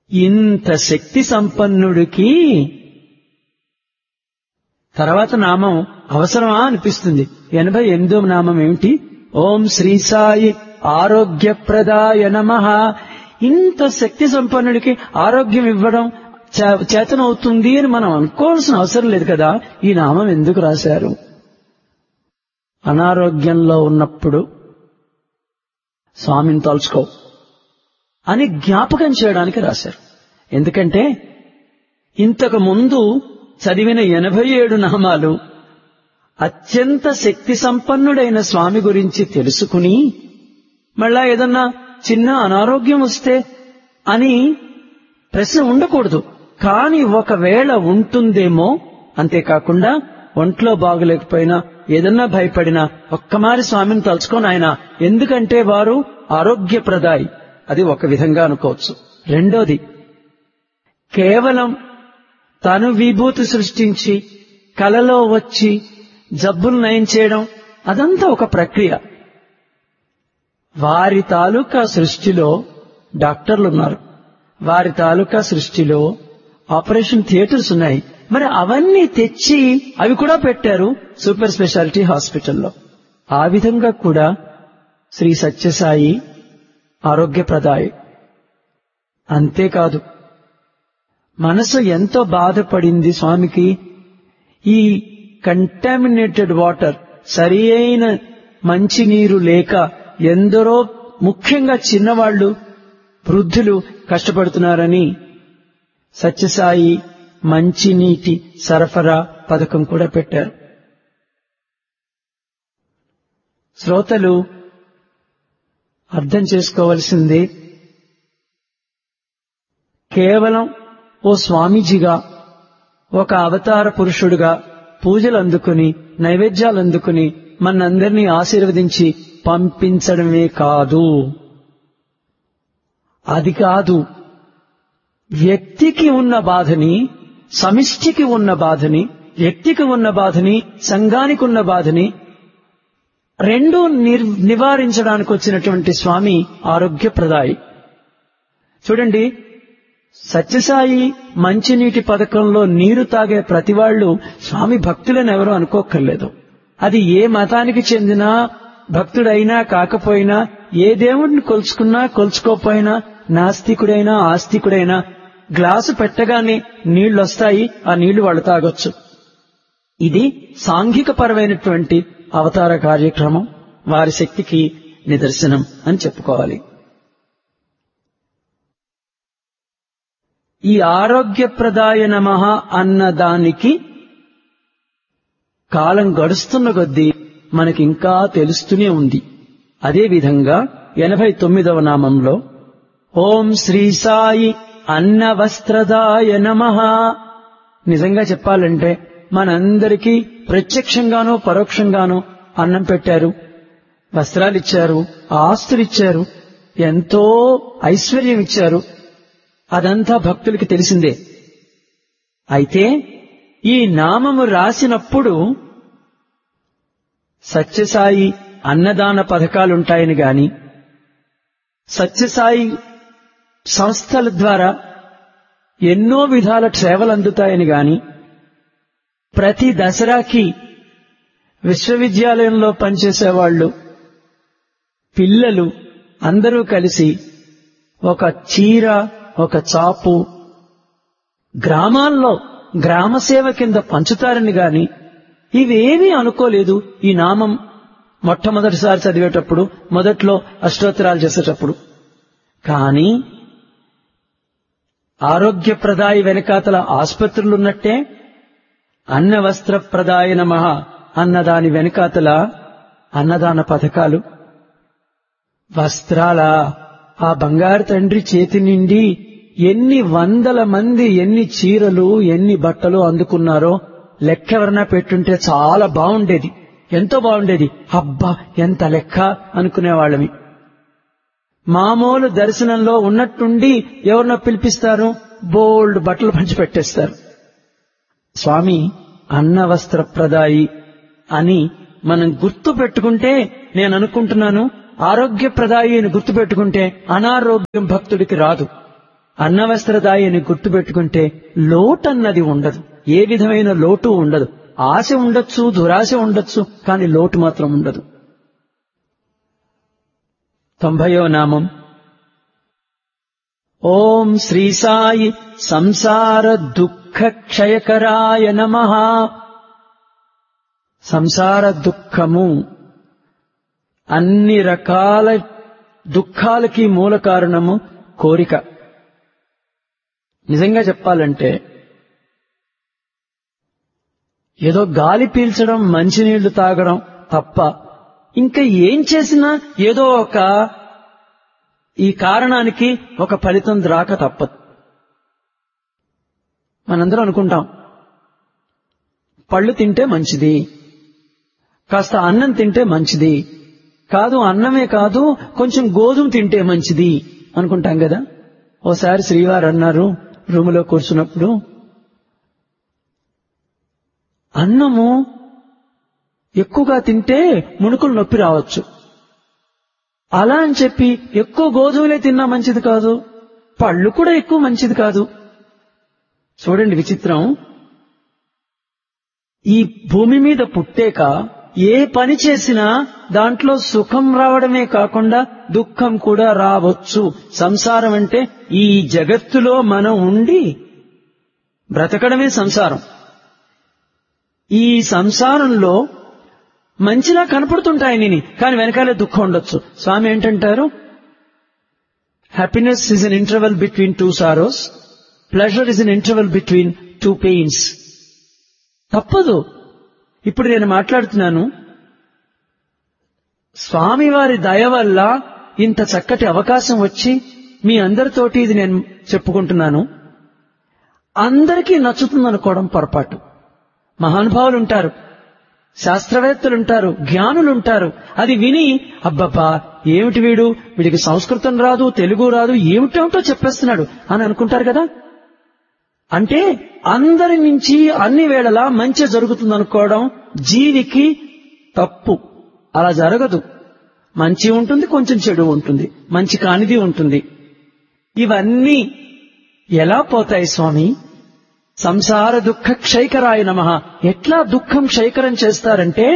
ఇంత శక్తి సంపన్నుడికి తర్వాత నామం అవసరమా అనిపిస్తుంది ఎనభై ఎనిమిదో నామం ఏమిటి ఓం శ్రీ సాయి ఆరోగ్యప్రదాయ నమ ఇంత శక్తి సంపన్నుడికి ఆరోగ్యం ఇవ్వడం చే- చేతనవుతుంది అని మనం అనుకోవాల్సిన అవసరం లేదు కదా ఈ నామం ఎందుకు రాశారు అనారోగ్యంలో ఉన్నప్పుడు స్వామిని తలుచుకో అని జ్ఞాపకం చేయడానికి రాశారు ఎందుకంటే ఇంతకు ముందు చదివిన ఎనభై ఏడు నామాలు అత్యంత శక్తి సంపన్నుడైన స్వామి గురించి తెలుసుకుని మళ్ళా ఏదన్నా చిన్న అనారోగ్యం వస్తే అని ప్రశ్న ఉండకూడదు కాని ఒకవేళ ఉంటుందేమో అంతేకాకుండా ఒంట్లో బాగలేకపోయినా ఏదన్నా భయపడినా ఒక్కమారి స్వామిని తలుచుకొని ఆయన ఎందుకంటే వారు ఆరోగ్యప్రదాయి అది ఒక విధంగా అనుకోవచ్చు రెండోది కేవలం తను విభూతి సృష్టించి కలలో వచ్చి జబ్బులు నయం చేయడం అదంతా ఒక ప్రక్రియ వారి తాలూకా సృష్టిలో డాక్టర్లు ఉన్నారు వారి తాలూకా సృష్టిలో ఆపరేషన్ థియేటర్స్ ఉన్నాయి మరి అవన్నీ తెచ్చి అవి కూడా పెట్టారు సూపర్ స్పెషాలిటీ హాస్పిటల్లో ఆ విధంగా కూడా శ్రీ సత్యసాయి ఆరోగ్యప్రదాయి అంతేకాదు మనసు ఎంతో బాధపడింది స్వామికి ఈ కంటామినేటెడ్ వాటర్ సరి అయిన మంచినీరు లేక ఎందరో ముఖ్యంగా చిన్నవాళ్లు వృద్ధులు కష్టపడుతున్నారని సత్యసాయి మంచినీటి సరఫరా పథకం కూడా పెట్టారు శ్రోతలు అర్థం చేసుకోవలసింది కేవలం ఓ స్వామీజీగా ఒక అవతార పురుషుడుగా పూజలు అందుకుని నైవేద్యాలు అందుకుని మనందరినీ ఆశీర్వదించి పంపించడమే కాదు అది కాదు వ్యక్తికి ఉన్న బాధని సమిష్టికి ఉన్న బాధని వ్యక్తికి ఉన్న బాధని సంఘానికి ఉన్న బాధని రెండు నిర్- నివారించడానికి వచ్చినటువంటి స్వామి ఆరోగ్యప్రదాయి చూడండి సత్యసాయి మంచినీటి పథకంలో నీరు తాగే ప్రతి వాళ్ళు స్వామి భక్తులని ఎవరూ అనుకోక్కర్లేదు అది ఏ మతానికి చెందిన భక్తుడైనా కాకపోయినా ఏ దేవుడిని కొలుచుకున్నా కొలుచుకోపోయినా నాస్తికుడైనా ఆస్తికుడైనా గ్లాసు పెట్టగానే నీళ్లొస్తాయి ఆ నీళ్లు వాళ్ళు తాగొచ్చు ఇది సాంఘిక పరమైనటువంటి అవతార కార్యక్రమం వారి శక్తికి నిదర్శనం అని చెప్పుకోవాలి ఈ ఆరోగ్యప్రదాయ నమ అన్న దానికి కాలం గడుస్తున్న కొద్దీ మనకింకా తెలుస్తూనే ఉంది అదేవిధంగా ఎనభై తొమ్మిదవ నామంలో ఓం శ్రీ సాయి అన్న వస్త్రదాయ నమ నిజంగా చెప్పాలంటే మనందరికీ ప్రత్యక్షంగానో పరోక్షంగానో అన్నం పెట్టారు వస్త్రాలిచ్చారు ఆస్తులిచ్చారు ఎంతో ఐశ్వర్యం ఇచ్చారు అదంతా భక్తులకి తెలిసిందే అయితే ఈ నామము రాసినప్పుడు సత్యసాయి అన్నదాన పథకాలుంటాయని గాని సత్యసాయి సంస్థల ద్వారా ఎన్నో విధాల సేవలు అందుతాయని గాని ప్రతి దసరాకి విశ్వవిద్యాలయంలో పనిచేసేవాళ్లు పిల్లలు అందరూ కలిసి ఒక చీర ఒక చాపు గ్రామాల్లో గ్రామసేవ కింద పంచుతారని గాని ఇవేమీ అనుకోలేదు ఈ నామం మొట్టమొదటిసారి చదివేటప్పుడు మొదట్లో అష్టోత్తరాలు చేసేటప్పుడు కానీ ఆరోగ్యప్రదాయి వెనకాతల ఆసుపత్రులున్నట్టే అన్న వస్త్ర ప్రదాయ నమః అన్న దాని వెనకాతల అన్నదాన పథకాలు వస్త్రాల ఆ బంగారు తండ్రి చేతి నిండి ఎన్ని వందల మంది ఎన్ని చీరలు ఎన్ని బట్టలు అందుకున్నారో లెక్కెవరన్నా పెట్టుంటే చాలా బాగుండేది ఎంతో బాగుండేది అబ్బా ఎంత లెక్క అనుకునేవాళ్ళమి మామూలు దర్శనంలో ఉన్నట్టుండి ఎవరినో పిలిపిస్తారు బోల్డ్ బట్టలు పంచి పెట్టేస్తారు స్వామి అన్న వస్త్ర ప్రదాయి అని మనం గుర్తు పెట్టుకుంటే నేను అనుకుంటున్నాను ఆరోగ్య ప్రదాయి అని గుర్తు పెట్టుకుంటే అనారోగ్యం భక్తుడికి రాదు అన్నవస్త్రదాయి అని గుర్తుపెట్టుకుంటే లోటు అన్నది ఉండదు ఏ విధమైన లోటు ఉండదు ఆశ ఉండొచ్చు దురాశ ఉండొచ్చు కానీ లోటు మాత్రం ఉండదు తొంభయో నామం ఓం శ్రీ సాయి సంసార దుఃఖ క్షయకరాయ నమ సంసార దుఃఖము అన్ని రకాల దుఃఖాలకి మూల కారణము కోరిక నిజంగా చెప్పాలంటే ఏదో గాలి పీల్చడం మంచినీళ్లు తాగడం తప్ప ఇంకా ఏం చేసినా ఏదో ఒక ఈ కారణానికి ఒక ఫలితం రాక తప్పదు మనందరం అనుకుంటాం పళ్ళు తింటే మంచిది కాస్త అన్నం తింటే మంచిది కాదు అన్నమే కాదు కొంచెం గోధుమ తింటే మంచిది అనుకుంటాం కదా ఓసారి శ్రీవారు అన్నారు రూములో కూర్చున్నప్పుడు అన్నము ఎక్కువగా తింటే ముణుకులు నొప్పి రావచ్చు అలా అని చెప్పి ఎక్కువ గోధుమలే తిన్నా మంచిది కాదు పళ్ళు కూడా ఎక్కువ మంచిది కాదు చూడండి విచిత్రం ఈ భూమి మీద పుట్టాక ఏ పని చేసినా దాంట్లో సుఖం రావడమే కాకుండా దుఃఖం కూడా రావచ్చు సంసారం అంటే ఈ జగత్తులో మనం ఉండి బ్రతకడమే సంసారం ఈ సంసారంలో మంచిలా కనపడుతుంటాయి నేను కానీ వెనకాలే దుఃఖం ఉండొచ్చు స్వామి ఏంటంటారు happiness is an interval between two sorrows pleasure is an interval between two pains తప్పదు ఇప్పుడు నేను మాట్లాడుతున్నాను స్వామివారి దయ వల్ల ఇంత చక్కటి అవకాశం వచ్చి మీ అందరితోటి ఇది నేను చెప్పుకుంటున్నాను అందరికీ నచ్చుతుందనుకోవడం పొరపాటు మహానుభావులు ఉంటారు శాస్త్రవేత్తలుంటారు జ్ఞానులుంటారు అది విని అబ్బబ్బా ఏమిటి వీడు వీడికి సంస్కృతం రాదు తెలుగు రాదు ఏమిటేమిటో చెప్పేస్తున్నాడు అని అనుకుంటారు కదా అంటే అందరి నుంచి అన్ని వేళలా మంచి జరుగుతుందనుకోవడం జీవికి తప్పు అలా జరగదు మంచి ఉంటుంది కొంచెం చెడు ఉంటుంది మంచి కానిది ఉంటుంది ఇవన్నీ ఎలా పోతాయి స్వామి సంసార దుఃఖ క్షైకరాయ నమ ఎట్లా దుఃఖం క్షైకరం చేస్తారంటే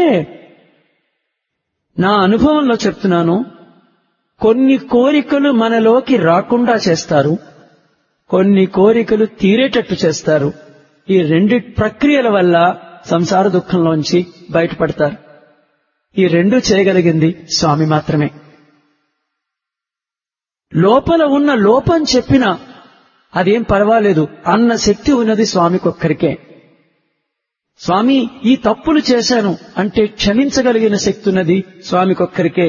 నా అనుభవంలో చెప్తున్నాను కొన్ని కోరికలు మనలోకి రాకుండా చేస్తారు కొన్ని కోరికలు తీరేటట్టు చేస్తారు ఈ రెండు ప్రక్రియల వల్ల సంసార దుఃఖంలోంచి బయటపడతారు ఈ రెండు చేయగలిగింది స్వామి మాత్రమే లోపల ఉన్న లోపం చెప్పిన అదేం పర్వాలేదు అన్న శక్తి ఉన్నది స్వామికొక్కరికే స్వామి ఈ తప్పులు చేశాను అంటే క్షమించగలిగిన శక్తి ఉన్నది స్వామికొక్కరికే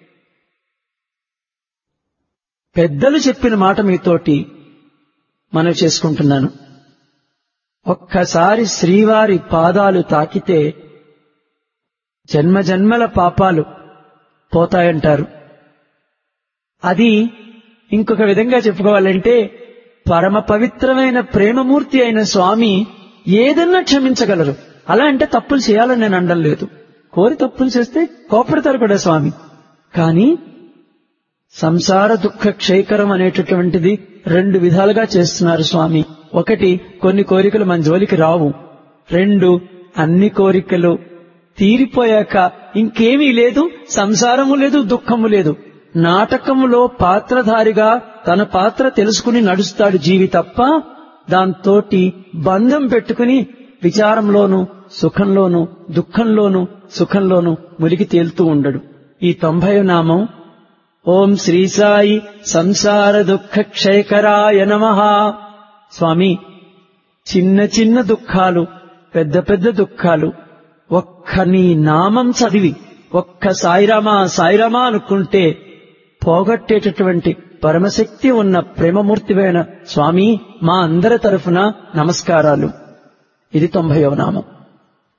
పెద్దలు చెప్పిన మాట మీతోటి మనవి చేసుకుంటున్నాను ఒక్కసారి శ్రీవారి పాదాలు తాకితే జన్మ జన్మల పాపాలు పోతాయంటారు అది ఇంకొక విధంగా చెప్పుకోవాలంటే పరమ పవిత్రమైన ప్రేమమూర్తి అయిన స్వామి ఏదన్నా క్షమించగలరు అలా అంటే తప్పులు చేయాలని నేను అనడం లేదు కోరి తప్పులు చేస్తే కోపడతారు కూడా స్వామి కానీ సంసార దుఃఖ క్షయకరం అనేటటువంటిది రెండు విధాలుగా చేస్తున్నారు స్వామి ఒకటి కొన్ని కోరికలు మన జోలికి రావు రెండు అన్ని కోరికలు తీరిపోయాక ఇంకేమీ లేదు సంసారము లేదు దుఃఖము లేదు నాటకములో పాత్రధారిగా తన పాత్ర తెలుసుకుని నడుస్తాడు జీవి తప్ప దాంతోటి బంధం పెట్టుకుని విచారంలోను సుఖంలోను దుఃఖంలోను సుఖంలోను ములిగి తేలుతూ ఉండడు ఈ తొంభై నామం ఓం శ్రీ సాయి సంసార దుఃఖ క్షయకరాయ నమ స్వామి చిన్న చిన్న దుఃఖాలు పెద్ద పెద్ద దుఃఖాలు ఒక్క నీ నామం చదివి ఒక్క సాయిరామా సాయిరామా అనుకుంటే పోగొట్టేటటువంటి పరమశక్తి ఉన్న ప్రేమమూర్తివైన స్వామి మా అందరి తరఫున నమస్కారాలు ఇది తొంభైవ నామం